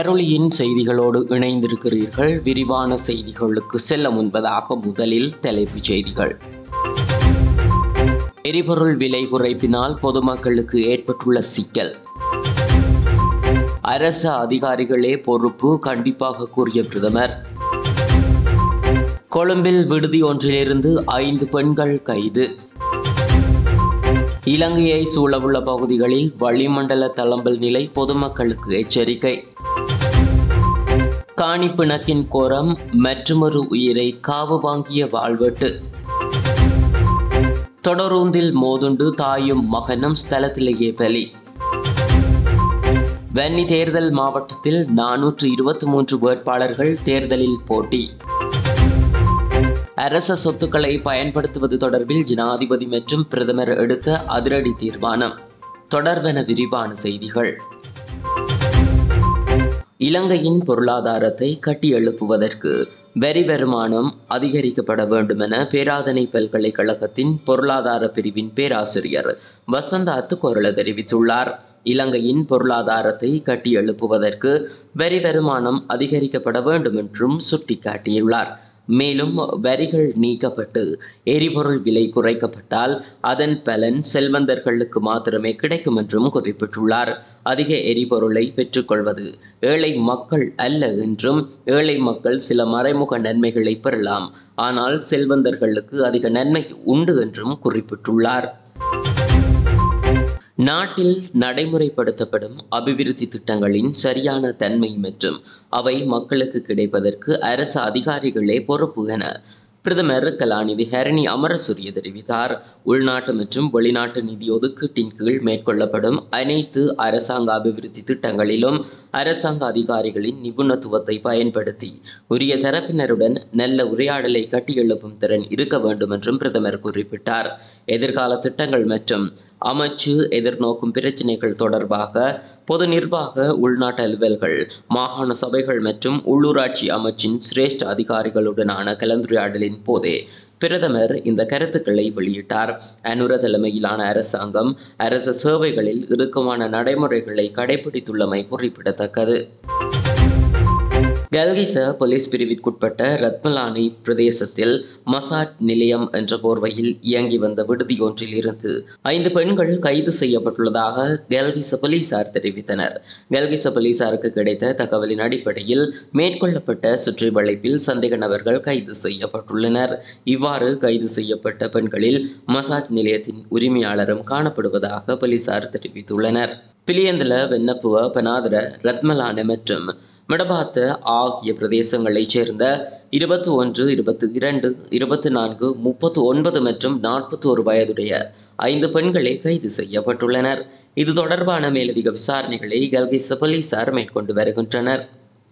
கரோலியின் செய்திகளோடு இணைந்திருக்கிறீர்கள் விரிவான செய்திகளுக்கு செல்ல முன்பதாக முதலில் தலைப்புச் செய்திகள் எரிபொருள் விலை குறைப்பினால் பொதுமக்களுக்கு ஏற்பட்டுள்ள சிக்கல் அரசு அதிகாரிகளே பொறுப்பு கண்டிப்பாக கூறிய பிரதமர் கொழும்பில் விடுதி ஒன்றிலிருந்து ஐந்து பெண்கள் கைது இலங்கையை சூழவுள்ள பகுதிகளில் வளிமண்டல தளம்பல் நிலை பொதுமக்களுக்கு எச்சரிக்கை காணி பிணக்கின் கோரம் மற்றொரு உயிரை காவு வாங்கிய வாழ்வெட்டு தொடரூந்தில் மோதுண்டு தாயும் மகனும் ஸ்தலத்திலேயே பலி வன்னி தேர்தல் மாவட்டத்தில் நானூற்று இருபத்தி மூன்று வேட்பாளர்கள் தேர்தலில் போட்டி அரச சொத்துக்களை பயன்படுத்துவது தொடர்பில் ஜனாதிபதி மற்றும் பிரதமர் எடுத்த அதிரடி தீர்மானம் தொடர்வென விரிவான செய்திகள் இலங்கையின் பொருளாதாரத்தை கட்டியெழுப்புவதற்கு வரி வருமானம் அதிகரிக்கப்பட வேண்டும் என பேராதனை பல்கலைக்கழகத்தின் பொருளாதார பிரிவின் பேராசிரியர் வசந்த அத்துக்கோரள தெரிவித்துள்ளார் இலங்கையின் பொருளாதாரத்தை கட்டியெழுப்புவதற்கு வரி வருமானம் அதிகரிக்கப்பட வேண்டும் என்றும் சுட்டிக்காட்டியுள்ளார் மேலும் வரிகள் நீக்கப்பட்டு எரிபொருள் விலை குறைக்கப்பட்டால் அதன் பலன் செல்வந்தர்களுக்கு மாத்திரமே கிடைக்கும் என்றும் குறிப்பிட்டுள்ளார் அதிக எரிபொருளை பெற்றுக்கொள்வது ஏழை மக்கள் அல்ல என்றும் ஏழை மக்கள் சில மறைமுக நன்மைகளை பெறலாம் ஆனால் செல்வந்தர்களுக்கு அதிக நன்மை உண்டு என்றும் குறிப்பிட்டுள்ளார் நாட்டில் நடைமுறைப்படுத்தப்படும் அபிவிருத்தி திட்டங்களின் சரியான தன்மை மற்றும் அவை மக்களுக்கு கிடைப்பதற்கு அரசு அதிகாரிகளே பொறுப்பு என பிரதமர் கலாநிதி ஹரணி அமரசூரிய தெரிவித்தார் உள்நாட்டு மற்றும் வெளிநாட்டு நிதி ஒதுக்கீட்டின் கீழ் மேற்கொள்ளப்படும் அனைத்து அரசாங்க அபிவிருத்தி திட்டங்களிலும் அரசாங்க அதிகாரிகளின் நிபுணத்துவத்தை பயன்படுத்தி உரிய தரப்பினருடன் நல்ல உரையாடலை கட்டியெழுப்பும் திறன் இருக்க வேண்டும் என்றும் பிரதமர் குறிப்பிட்டார் எதிர்கால திட்டங்கள் மற்றும் அமைச்சு எதிர்நோக்கும் பிரச்சினைகள் தொடர்பாக பொது நிர்வாக உள்நாட்டு அலுவல்கள் மாகாண சபைகள் மற்றும் உள்ளூராட்சி அமைச்சின் சிரேஷ்ட அதிகாரிகளுடனான கலந்துரையாடலின் போதே பிரதமர் இந்த கருத்துக்களை வெளியிட்டார் அனுர தலைமையிலான அரசாங்கம் அரசு சேவைகளில் இறுக்கமான நடைமுறைகளை கடைபிடித்துள்ளமை குறிப்பிடத்தக்கது கல்கிச போலீஸ் பிரிவிற்குட்பட்ட ரத்மலானை பிரதேசத்தில் மசாட் நிலையம் என்ற போர்வையில் இயங்கி வந்த விடுதி ஒன்றில் இருந்து ஐந்து பெண்கள் கைது செய்யப்பட்டுள்ளதாக கல்கிச போலீசார் தெரிவித்தனர் கல்கிச போலீசாருக்கு கிடைத்த தகவலின் அடிப்படையில் மேற்கொள்ளப்பட்ட சுற்றி வளைப்பில் சந்தேக நபர்கள் கைது செய்யப்பட்டுள்ளனர் இவ்வாறு கைது செய்யப்பட்ட பெண்களில் மசாஜ் நிலையத்தின் உரிமையாளரும் காணப்படுவதாக போலீசார் தெரிவித்துள்ளனர் பிலியந்தல வெண்ணப்புவ பனாதர ரத்மலான மற்றும் மிடபாத்த ஆகிய பிரதேசங்களைச் சேர்ந்த இருபத்தி ஒன்று இருபத்தி இரண்டு இருபத்தி நான்கு முப்பத்தி ஒன்பது மற்றும் நாற்பத்தி ஒரு வயதுடைய ஐந்து பெண்களே கைது செய்யப்பட்டுள்ளனர் இது தொடர்பான மேலதிக விசாரணைகளை கல்கிச போலீசார் மேற்கொண்டு வருகின்றனர்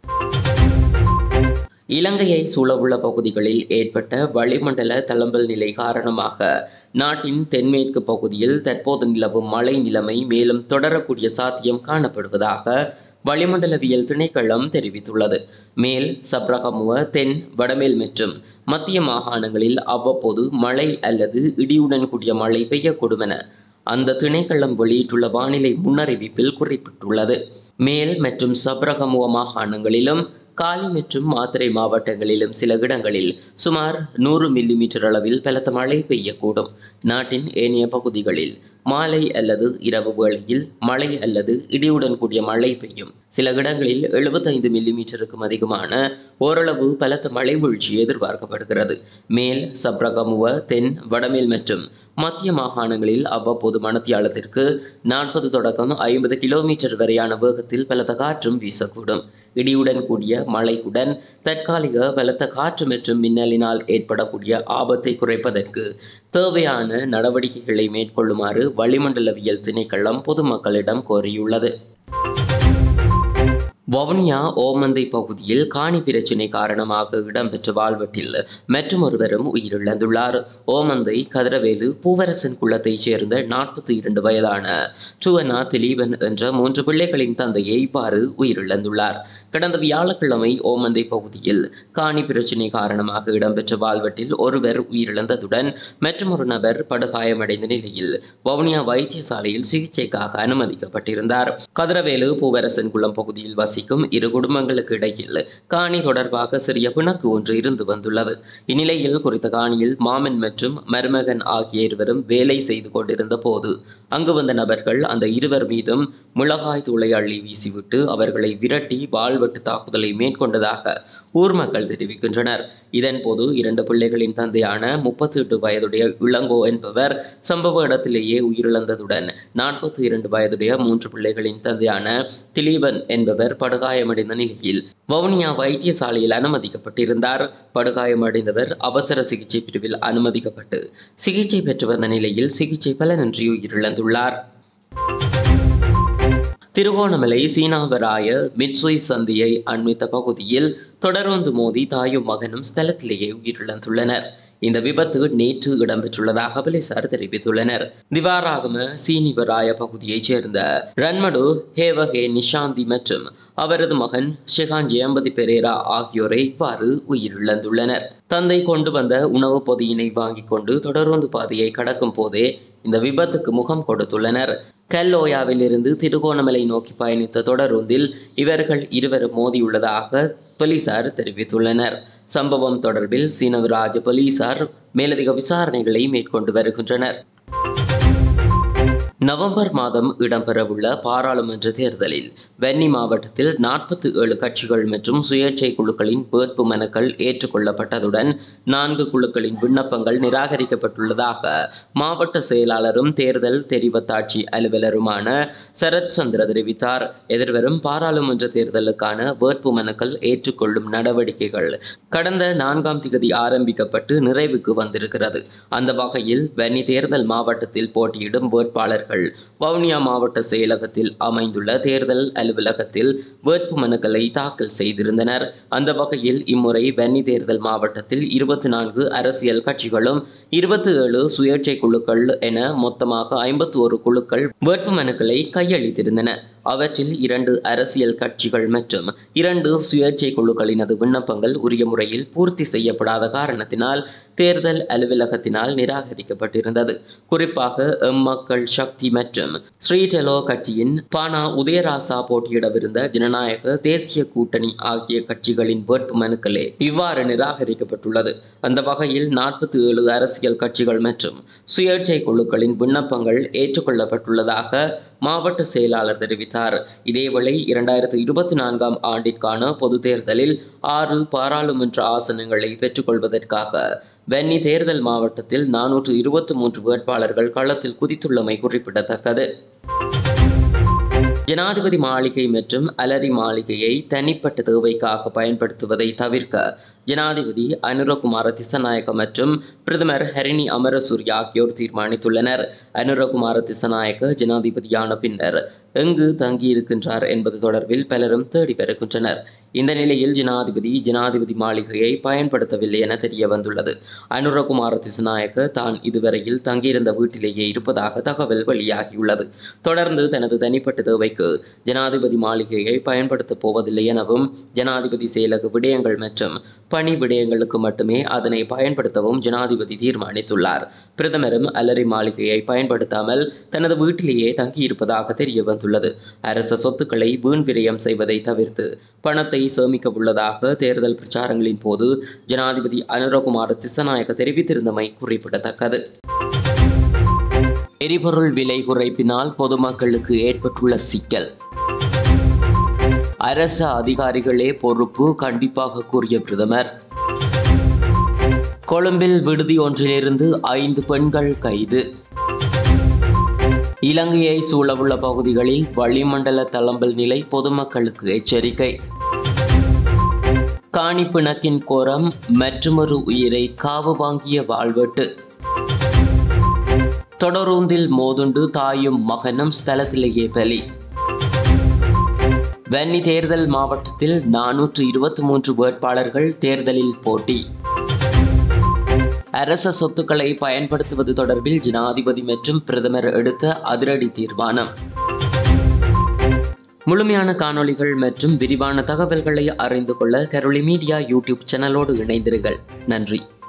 இலங்கையை சூழவுள்ள பகுதிகளில் ஏற்பட்ட வளிமண்டல தளம்பல் நிலை காரணமாக நாட்டின் தென்மேற்கு பகுதியில் தற்போது நிலவும் மழை நிலைமை மேலும் தொடரக்கூடிய சாத்தியம் காணப்படுவதாக வளிமண்டலவியல் திணைக்களம் தெரிவித்துள்ளது மேல் சப்ரகமுவ தென் வடமேல் மற்றும் மத்திய மாகாணங்களில் அவ்வப்போது மழை அல்லது இடியுடன் கூடிய மழை பெய்யக்கூடும் என அந்த திணைக்களம் வெளியிட்டுள்ள வானிலை முன்னறிவிப்பில் குறிப்பிட்டுள்ளது மேல் மற்றும் சப்ரகமுவ மாகாணங்களிலும் காலி மற்றும் மாத்திரை மாவட்டங்களிலும் சில இடங்களில் சுமார் நூறு மில்லிமீட்டர் அளவில் பலத்த மழை பெய்யக்கூடும் நாட்டின் ஏனைய பகுதிகளில் மாலை அல்லது இரவு வேளையில் மழை அல்லது இடியுடன் கூடிய மழை பெய்யும் சில இடங்களில் எழுபத்தைந்து மில்லிமீட்டருக்கும் அதிகமான ஓரளவு பலத்த மழை வீழ்ச்சி எதிர்பார்க்கப்படுகிறது மேல் சப்ரகமுவ தென் வடமேல் மற்றும் மத்திய மாகாணங்களில் அவ்வப்போது மணத்தியாலத்திற்கு நாற்பது தொடக்கம் ஐம்பது கிலோமீட்டர் வரையான வேகத்தில் பலத்த காற்றும் வீசக்கூடும் இடியுடன் கூடிய மழையுடன் தற்காலிக பலத்த காற்று மற்றும் மின்னலினால் ஏற்படக்கூடிய ஆபத்தை குறைப்பதற்கு தேவையான நடவடிக்கைகளை மேற்கொள்ளுமாறு வளிமண்டலவியல் திணைக்களம் பொதுமக்களிடம் கோரியுள்ளது வவுனியா ஓமந்தை பகுதியில் காணி பிரச்சினை காரணமாக இடம்பெற்ற வாழ்வெட்டில் மற்றொருவரும் உயிரிழந்துள்ளார் ஓமந்தை கதிரவேலு பூவரசன் குளத்தைச் சேர்ந்த நாற்பத்தி இரண்டு வயதான சுவனா திலீபன் என்ற மூன்று பிள்ளைகளின் தந்தையை இவ்வாறு உயிரிழந்துள்ளார் கடந்த வியாழக்கிழமை ஓமந்தை பகுதியில் காணி பிரச்சினை காரணமாக இடம்பெற்ற வாழ்வெட்டில் ஒருவர் உயிரிழந்ததுடன் மற்றொரு நபர் படுகாயமடைந்த நிலையில் வவுனியா வைத்தியசாலையில் சிகிச்சைக்காக அனுமதிக்கப்பட்டிருந்தார் கதிரவேலு பூவரசன் குளம் பகுதியில் வசிக்கும் இரு குடும்பங்களுக்கு இடையில் காணி தொடர்பாக சிறிய பிணக்கு ஒன்று இருந்து வந்துள்ளது இந்நிலையில் குறித்த காணியில் மாமன் மற்றும் மருமகன் ஆகிய இருவரும் வேலை செய்து கொண்டிருந்த போது அங்கு வந்த நபர்கள் அந்த இருவர் மீதும் மிளகாய் தூளை அள்ளி வீசிவிட்டு அவர்களை விரட்டி வாழ்வெட்டு தாக்குதலை மேற்கொண்டதாக ஊர் மக்கள் தெரிவிக்கின்றனர் இதன்போது இரண்டு பிள்ளைகளின் தந்தையான முப்பத்தி எட்டு வயதுடைய இளங்கோ என்பவர் சம்பவ இடத்திலேயே உயிரிழந்ததுடன் நாற்பத்தி இரண்டு வயதுடைய மூன்று பிள்ளைகளின் தந்தையான திலீபன் என்பவர் படுகாயமடைந்த நிலையில் வவுனியா வைத்தியசாலையில் அனுமதிக்கப்பட்டிருந்தார் படுகாயமடைந்தவர் அவசர சிகிச்சை பிரிவில் அனுமதிக்கப்பட்டு சிகிச்சை பெற்று வந்த நிலையில் சிகிச்சை பலனின்றி உயிரிழந்துள்ளார் திருகோணமலை சீனாவராய மிட்சுய் சந்தியை அண்மித்த பகுதியில் தொடர்ந்து மோதி தாயும் மகனும் ஸ்தலத்திலேயே உயிரிழந்துள்ளனர் இந்த விபத்து நேற்று இடம்பெற்றுள்ளதாக போலீசார் தெரிவித்துள்ளனர் திவாராகம சீனிவராய பகுதியைச் சேர்ந்த ரன்மடு ஹேவகே நிஷாந்தி மற்றும் அவரது மகன் ஷெகான் ஜெயம்பதி பெரேரா ஆகியோரை இவ்வாறு உயிரிழந்துள்ளனர் தந்தை கொண்டு வந்த உணவுப் பொதியினை வாங்கிக் கொண்டு தொடர்ந்து பாதையை கடக்கும் போதே இந்த விபத்துக்கு முகம் கொடுத்துள்ளனர் கல்லோயாவில் இருந்து திருகோணமலை நோக்கி பயணித்த தொடருந்தில் இவர்கள் இருவரும் மோதியுள்ளதாக போலீசார் தெரிவித்துள்ளனர் சம்பவம் தொடர்பில் சீனவராஜ போலீசார் மேலதிக விசாரணைகளை மேற்கொண்டு வருகின்றனர் நவம்பர் மாதம் இடம்பெறவுள்ள பாராளுமன்ற தேர்தலில் வன்னி மாவட்டத்தில் நாற்பத்தி ஏழு கட்சிகள் மற்றும் சுயேட்சை குழுக்களின் வேட்பு மனுக்கள் ஏற்றுக்கொள்ளப்பட்டதுடன் நான்கு குழுக்களின் விண்ணப்பங்கள் நிராகரிக்கப்பட்டுள்ளதாக மாவட்ட செயலாளரும் தேர்தல் தெரிவத்தாட்சி அலுவலருமான சரத் சந்திர தெரிவித்தார் எதிர்வரும் பாராளுமன்ற தேர்தலுக்கான வேட்பு மனுக்கள் ஏற்றுக்கொள்ளும் நடவடிக்கைகள் கடந்த நான்காம் திகதி ஆரம்பிக்கப்பட்டு நிறைவுக்கு வந்திருக்கிறது அந்த வகையில் வன்னி தேர்தல் மாவட்டத்தில் போட்டியிடும் வேட்பாளர்கள் வவுனியா மாவட்ட செயலகத்தில் அமைந்துள்ள தேர்தல் அலுவலகத்தில் வேட்பு மனுக்களை தாக்கல் செய்திருந்தனர் அந்த வகையில் இம்முறை வன்னி தேர்தல் மாவட்டத்தில் இருபத்தி நான்கு அரசியல் கட்சிகளும் இருபத்தி ஏழு சுயேட்சை குழுக்கள் என மொத்தமாக ஐம்பத்தி ஒரு குழுக்கள் வேட்பு மனுக்களை கையளித்திருந்தன அவற்றில் இரண்டு அரசியல் கட்சிகள் மற்றும் இரண்டு சுயேட்சை குழுக்களினது விண்ணப்பங்கள் உரிய முறையில் பூர்த்தி செய்யப்படாத காரணத்தினால் தேர்தல் அலுவலகத்தினால் நிராகரிக்கப்பட்டிருந்தது குறிப்பாக எம்மக்கள் சக்தி மற்றும் ஸ்ரீடெலோ கட்சியின் பானா உதயராசா போட்டியிடவிருந்த ஜனநாயக தேசிய கூட்டணி ஆகிய கட்சிகளின் வேட்பு மனுக்களே இவ்வாறு நிராகரிக்கப்பட்டுள்ளது அந்த வகையில் நாற்பத்தி ஏழு அரசியல் கட்சிகள் மற்றும் சுயேட்சை குழுக்களின் விண்ணப்பங்கள் ஏற்றுக்கொள்ளப்பட்டுள்ளதாக மாவட்ட செயலாளர் தெரிவித்தார் இதேவேளை இரண்டாயிரத்து இருபத்தி நான்காம் ஆண்டிற்கான பொது தேர்தலில் ஆறு பாராளுமன்ற ஆசனங்களை பெற்றுக்கொள்வதற்காக வன்னி தேர்தல் மாவட்டத்தில் நானூற்று இருபத்தி மூன்று வேட்பாளர்கள் களத்தில் குதித்துள்ளமை குறிப்பிடத்தக்கது ஜனாதிபதி மாளிகை மற்றும் அலரி மாளிகையை தனிப்பட்ட தேவைக்காக பயன்படுத்துவதை தவிர்க்க ஜனாதிபதி அனுரகுமார திசநாயக்க மற்றும் பிரதமர் ஹரிணி அமரசூரிய ஆகியோர் தீர்மானித்துள்ளனர் அனுரகுமார திசநாயக்க ஜனாதிபதியான பின்னர் எங்கு தங்கியிருக்கின்றார் என்பது தொடர்பில் பலரும் தேடி வருகின்றனர் இந்த நிலையில் ஜனாதிபதி ஜனாதிபதி மாளிகையை பயன்படுத்தவில்லை என தெரிய வந்துள்ளது அனுரகுமார திசநாயக்க தான் இதுவரையில் தங்கியிருந்த வீட்டிலேயே இருப்பதாக தகவல் வெளியாகியுள்ளது தொடர்ந்து தனது தனிப்பட்ட தேவைக்கு ஜனாதிபதி மாளிகையை பயன்படுத்தப் போவதில்லை எனவும் ஜனாதிபதி செயலக விடயங்கள் மற்றும் பணி விடயங்களுக்கு மட்டுமே அதனை பயன்படுத்தவும் ஜனாதிபதி தீர்மானித்துள்ளார் பிரதமரும் அலரி மாளிகையை பயன்படுத்தாமல் தனது வீட்டிலேயே தங்கியிருப்பதாக தெரிய வந்துள்ளது அரச சொத்துக்களை வீண் விரயம் செய்வதை தவிர்த்து பணத்தை சேமிக்க உள்ளதாக தேர்தல் பிரச்சாரங்களின் போது ஜனாதிபதி அனுரகுமார திசநாயக்க தெரிவித்திருந்தமை குறிப்பிடத்தக்கது எரிபொருள் விலை குறைப்பினால் பொதுமக்களுக்கு ஏற்பட்டுள்ள சிக்கல் அரசு அதிகாரிகளே பொறுப்பு கண்டிப்பாக கூறிய பிரதமர் கொழும்பில் விடுதி ஒன்றிலிருந்து ஐந்து பெண்கள் கைது இலங்கையை சூழவுள்ள பகுதிகளில் வளிமண்டல தளம்பல் நிலை பொதுமக்களுக்கு எச்சரிக்கை காணி பிணக்கின் கோரம் மற்றுமொரு உயிரை காவு வாங்கிய வாழ்வெட்டு தொடரூந்தில் மோதுண்டு தாயும் மகனும் ஸ்தலத்திலேயே பலி வன்னி தேர்தல் மாவட்டத்தில் நானூற்று இருபத்தி மூன்று வேட்பாளர்கள் தேர்தலில் போட்டி அரச சொத்துக்களை பயன்படுத்துவது தொடர்பில் ஜனாதிபதி மற்றும் பிரதமர் எடுத்த அதிரடி தீர்மானம் முழுமையான காணொளிகள் மற்றும் விரிவான தகவல்களை அறிந்து கொள்ள கரோலி மீடியா யூடியூப் சேனலோடு இணைந்திருங்கள் நன்றி